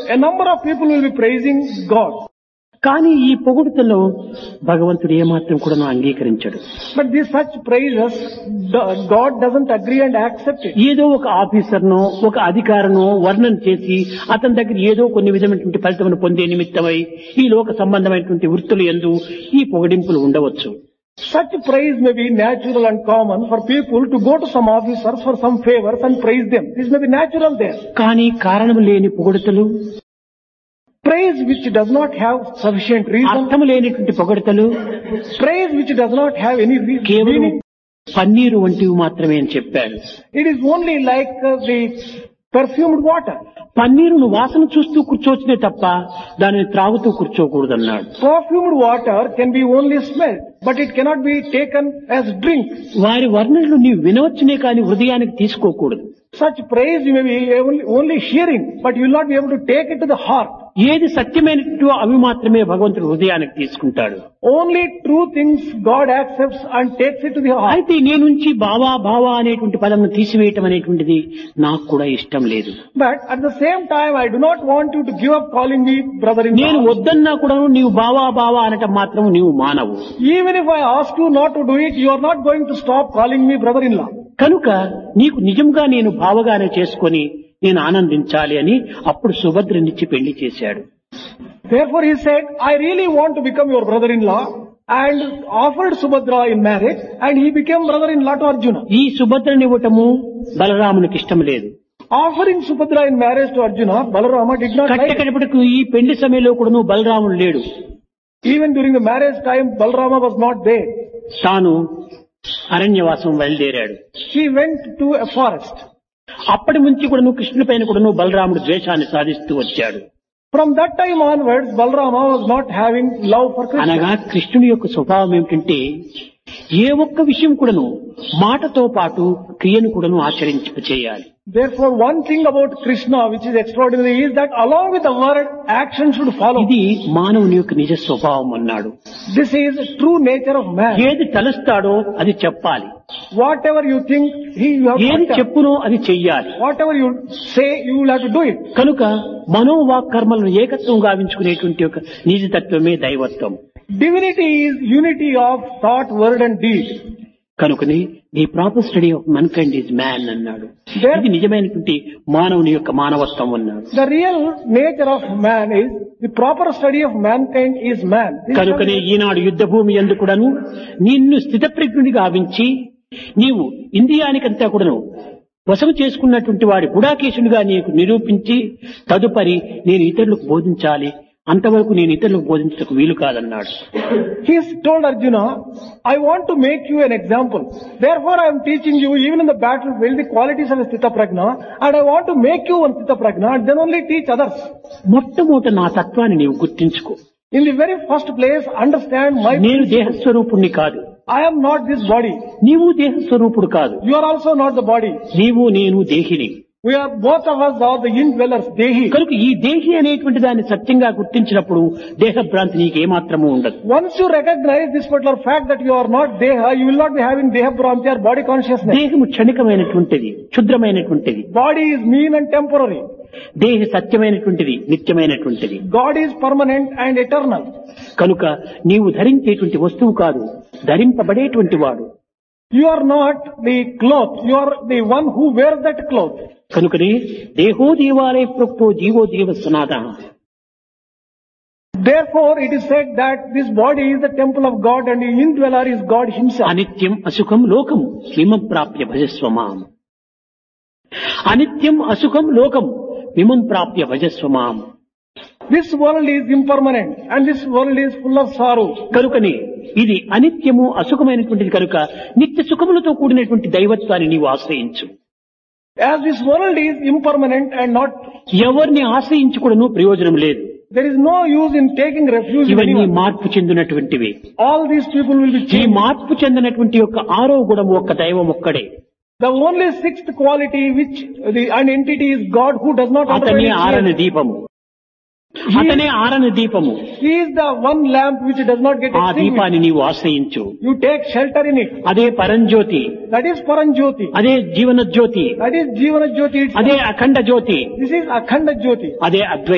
a number of people will be praising God. కానీ ఈ పొగుడుతలో భగవంతుడు ఏమాత్రం కూడా అంగీకరించడు But these such praises, the- God doesn't agree and accept it. ఏదో ఒక ఆఫీసర్నో ఒక అధికారనో వర్ణన చేసి అతని దగ్గర ఏదో కొన్ని విధమైనటువంటి ఫలితమును పొందే నిమిత్తమై ఈ లోక సంబంధమైనటువంటి వృత్తులు ఎందు ఈ పొగడింపులు ఉండవచ్చు Such praise may be natural and common for people to go to some officers for some favors and praise them. This may be natural there. కానీ కారణం లేని పొగడతలు Praise which does not have sufficient reason, అర్థం లేనటువంటి పొగడతలు praise which does not have any re- కేవలం meaning, paneer వంటివి మాత్రమే అని చెప్పాడు it is only like uh, the perfumed water. పన్నీరును వాసన చూస్తూ కూర్చోవచ్చునే తప్ప దానిని త్రాగుతూ కూర్చోకూడదన్నాడు Perfumed water can be only smelled, but it cannot be taken as drink. వారి వర్ణనలు నీవు వినవచ్చునే కానీ హృదయానికి తీసుకోకూడదు Such praise you may be only, only hearing, but you will not be able to take it to the heart. ఏది సత్యమైనట్టు అవి మాత్రమే భగవంతుడు హృదయానికి తీసుకుంటాడు Only true things God accepts and takes it to the heart. అయితే నీ నుంచి బావా బావా అనేటువంటి పదం తీసివేయటం అనేటువంటిది నాకు కూడా ఇష్టం లేదు But at the same time, I do not want you to give up calling me నేను brother-in-law. వద్దన్నా కూడా నీవు బావా బావా అనటం మాత్రం నీవు మానవు Even if I ask you not to do it, you are not going to stop calling me brother-in-law. కనుక నీకు నిజంగా నేను బావగానే చేసుకొని నేను ఆనందించాలి అని అప్పుడు సుభద్రనిచ్చి పెళ్లి చేశాడు Therefore he said, I really want to become your brother-in-law and offered Subhadra in marriage and he became brother-in-law to Arjuna. ఈ సుభద్రనివ్వటము బలరామునికి ఇష్టం లేదు Offering Subhadra in marriage to Arjuna, Balarama did not like it. కట్టకడపటికి ఈ పెళ్లి సమయంలో కూడా బలరాముడు లేడు Even during the marriage time, Balarama was not there. తాను అరణ్యవాసం బయలుదేరాడు He went to a forest. అప్పటి నుంచి కూడాను కృష్ణుడి పైన కూడాను బలరాముడు ద్వేషాన్ని సాధిస్తూ వచ్చాడు From that time onwards, Balarama was not having love for Krishna. అనగా కృష్ణుడి యొక్క స్వభావం ఏమిటంటే ఏ ఒక్క విషయం కూడాను మాటతో పాటు క్రియను కూడాను ఆచరించ చేయాలి Therefore, one thing about Krishna which is extraordinary is that along with the word, action should follow. ఇది మానవుని యొక్క నిజ స్వభావం అన్నాడు This is the true nature of man. ఏది తలస్తాడో అది చెప్పాలి Whatever you think, he you have to ఏది utter. చెప్పునో అది చెయ్యాలి Whatever you say, you will have to do it. కనుక మనోవాక్ కర్మలను ఏకత్వం గావించుకునేటువంటి ఒక నిజతత్వమే దైవత్వం Divinity is unity of thought, word and deed. కనుకని the proper study of mankind is man అన్నాడు There- ఇది నిజమైనటువంటి మానవుని యొక్క మానవత్వం అన్నాడు The real nature of man is, the proper study of mankind is man. This is కనుకనే ఈనాడు యుద్ధ భూమి ఎందు కూడాను నిన్ను స్థితప్రజ్ఞుడి గావించి నీవు ఇంద్రియానికంతా కూడాను వశం చేసుకున్నటువంటి వాడి గుడాకేశునిగా నీకు నిరూపించి తదుపరి నేను ఇతరులకు బోధించాలి అంతవరకు నేను ఇతరులకు బోధించడానికి వీలు కాదన్నాడు He has told Arjuna, I want to make you an example. Therefore I am teaching you even in the battlefield the qualities of a Sthita Prajna and I want to make you one Sthita Prajna and then only teach others. మొట్టమొదట నా తత్వాన్ని నీవు గుర్తించుకో In the very first place, understand my, నేను దేహస్వరూపుణ్ణి కాదు I am not this body. నీవు దేహస్వరూపుడు కాదు You are also not the body. నీవు నేను దేహిని We are, both of us are the indwellers, Dehi. కనుక ఈ దేహి అనేటువంటి దాన్ని సత్యంగా గుర్తించినప్పుడు దేహభ్రాంతి నీకు ఏమాత్రము ఉండదు Once you recognize this particular fact that you are not Deha, you will not be having Deha Bhranti or body consciousness. దేహము క్షణికమైనటువంటిది క్షుద్రమైనటువంటిది Body is mean and temporary. దేహ సత్యమైనటువంటిది నిత్యమైనటువంటిది God is permanent and eternal. కనుక నీవు ధరించేటువంటి వస్తువు కాదు ధరింపబడేటువంటి వాడు You are not the cloth. You are the one who wears that cloth. కనుకనే దేహో దేవాలయ ప్రోక్తో GO దేవ సనాద Therefore, it is said that this body is the temple of God and the indweller is God himself. అనిత్యం అసుఖం లోకం విమం ప్రాప్య భజస్వమాం అనిత్యం అసుఖం లోకం విమం ప్రాప్య భజస్వమాం This world is impermanent and this world is full of sorrow. కనుకనే ఇది అనిత్యము అసుఖమైనటువంటిది కనుక నిత్య సుఖములతో కూడినటువంటి దైవత్వాన్ని నీవు ఆశ్రయించు As this world is impermanent and not, ఎవరిని ఆశ్రయించుకోవడను ప్రయోజనం లేదు there is no use in taking refuge in ఇవన్నీ anyone. మార్పు చెందినటువంటివి All these people will be ఈ changed. మార్పు చెందినటువంటి యొక్క ఆరో గుణము ఒక్క దైవం ఒక్కడే The only sixth quality which the an entity is God who does not అతనే undergo any ఆరని change. దీపము అతనే ఆరని దీపము He is the one lamp which does not get ఆ extinguished. దీపాన్ని నీవు ఆశ్రయించు You take shelter in it. అదే పరంజ్యోతి That is Paranjyoti. అదే జీవన జ్యోతి That is Jivana Jyoti. itself. అదే అఖండ జ్యోతి This is Akhanda Jyoti. అదే అద్వైత